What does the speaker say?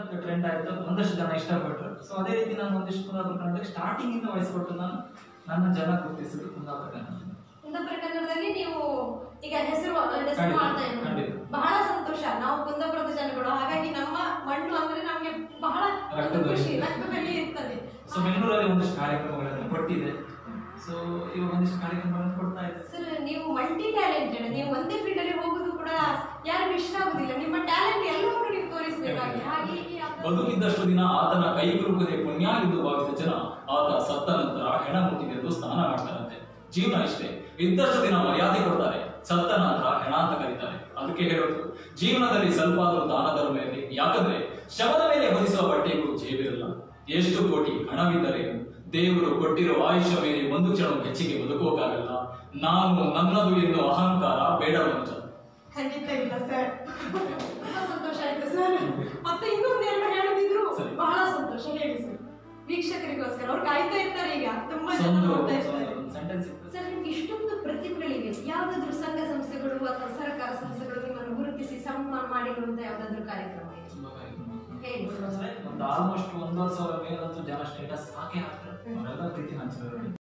Trend ಆಯ್ತು ಒಂದಷ್ಟು ಜನ ಇಷ್ಟಪಟ್ಟರು ಸೊ ಅದೇ ರೀತಿ ನಾನು ಒಂದಿಷ್ಟು ಕುಂದಾಪುರ ಕನ್ನಡ ಸ್ಟಾರ್ಟಿಂಗ್ ಇಂದ ವಹಿಸ್ಕೊಟ್ಟು ನಾನು ನನ್ನ ಜನ ಗುರುತಿಸಿದ್ರು ಕುಂದಾಪುರ ಕನ್ನಡ ಕುಂದಾಪುರ ಕನ್ನಡದಲ್ಲಿ ನೀವು ಈಗ ಹೆಸರು ಹೆಸರು ಖಂಡಿತ, ಮಾಡ್ತಾ ಇದ್ದೀವಿ ಖಂಡಿತ. ಬಹಳ ಸಂತೋಷ ನಾವು ಕುಂದಾಪುರದ ಜನಗಳು ಹಾಗಾಗಿ ನಮ್ಮ ಮಣ್ಣು ಅಂದ್ರೆ ನಮ್ಗೆ ಬಹಳ ಒಂದು ರಕ್ತದಲ್ಲಿ. ಖುಷಿ ರಕ್ತದಲ್ಲಿ ಇರ್ತದೆ ಸೊ ಬೆಂಗಳೂರಲ್ಲಿ ಒಂದಿಷ್ಟು ಕಾರ್ಯಕ್ರಮಗಳನ್ನು ಕೊಟ್ಟಿದೆ ಸೊ ಇವಾಗ ಒಂದಿಷ್ಟು ಕಾರ್ಯಕ್ರಮಗಳನ್ನು ಕೊಡ್ತಾ ಇದೆ ಸರ್ ನೀವು ಮಲ್ಟಿ ಟ್ಯಾಲೆಂಟೆಡ್ ನೀವು ಒಂದೇ ಫೀಲ್ಡ್ ಅಲ್ಲಿ ಹೋಗುದು ಕೂಡ ಯಾರಿಗೂ ಇಷ್ಟ ಆಗುದಿಲ್ಲ ನಿಮ್ಮ ಟ್ಯಾಲೆಂಟ್ ಎಲ್ಲವನ್ನು ನೀವು ತೋರಿಸಬೇಕಾಗಿ ಹಾಗೆ ಹೀಗೆ ಅದು- ಬದುಕಿದ್ದಷ್ಟು ದಿನ ಆತನ ಕೈಗುರುಕದೆ ಪುಣ್ಯ ಎಂದು ಭಾವಿಸಿದ ಜನ ಆತ ಸತ್ತ ನಂತರ ಹೆಣ ಮುಟ್ಟಿದೆಂದು ಸ್ನಾನ ಮಾಡ್ತಾರಂತೆ ಜೀವನ ಇಷ್ಟೇ ಇದ್ದಷ್ಟು ದಿನ ಮರ್ಯಾದೆ ಕೊಡ್ತಾರೆ ಸತ್ತ ನಂತರ ಹೆಣ ಅಂತ ಕರೀತಾರೆ ಅದಕ್ಕೆ ಹೇಳೋದು ಜೀವನದಲ್ಲಿ ಸ್ವಲ್ಪ ಆದರೂ ದಾನ ಧರ್ಮದಲ್ಲಿ ಯಾಕಂದ್ರೆ ಶವದ ಮೇಲೆ ಹೊದಿಸುವ ಬಟ್ಟೆಗೂ ಜೇಬಿರಲ್ಲ ಎಷ್ಟು ಕೋಟಿ ಹಣವಿದ್ದರೇನು ದೇವರು ಕೊಟ್ಟಿರೋ ಆಯುಷ್ಯ ಮೇಲೆ ಒಂದು ಕ್ಷಣ ಹೆಚ್ಚಿಗೆ ಬದುಕೋಕ್ಕಾಗಲ್ಲ ನಾನು ನನ್ನದು ಎನ್ನುವ ಅಹಂಕಾರ ಬೇಡವಂತ ಖಂಡಿತ ಇಲ್ಲ ಸರ್ ತುಂಬಾ ಸಂತೋಷ ಆಯ್ತು ಸರ್ ಮತ್ತೆ ಇನ್ನೊಂದು ಎರಡು ಹೇಳದಿದ್ರು ಸರಿ. ಬಹಳ ಸಂತೋಷ ಹೇಳಿ ಸರ್ ವೀಕ್ಷಕರಿಗೋಸ್ಕರ ಅವ್ರು ಕಾಯ್ತಾ ಇರ್ತಾರೆ ಈಗ ತುಂಬಾ ಸೊ ಜನ ಒಂದು ನೋಡ್ತಾ ಇರ್ತಾರೆ ಒಂದು ಸೆಂಟೆನ್ಸ್ ಇತ್ತು ಸರ್ ನಿಮ್ಗೆ ಇಷ್ಟೊಂದು ಪ್ರತಿಭೆಗಳಿವೆ ಯಾವ್ದಾದ್ರು ಸಂಘ ಸಂಸ್ಥೆಗಳು ಅಥವಾ ಸರ್ಕಾರ ಸಂಸ್ಥೆಗಳು ನಿಮ್ಮನ್ನು ಗುರುತಿಸಿ ಸನ್ಮಾನ ಮಾಡಿರುವಂತ ಯಾವ್ದಾದ್ರು ಕಾರ್ಯಕ್ರಮ ಇದೆ ತುಂಬಾ ಕಾರ್ಯಕ್ರಮ ಹೇಳಿ ಸರ್ ಅಂದ್ರೆ ಒಂದು ಆಲ್ಮೋಸ್ಟ್ ಒಂದೂವರೆ ಸಾವಿರ ಮೇಲಂತೂ ಜನ ಸ್ಟೇಟಸ್ ಹಾಕೇ ಹಾಕ್ತಾರೆ ಅವರೆಲ್ಲ ಪ್ರೀತಿ ಹಂಚಿದ್ರು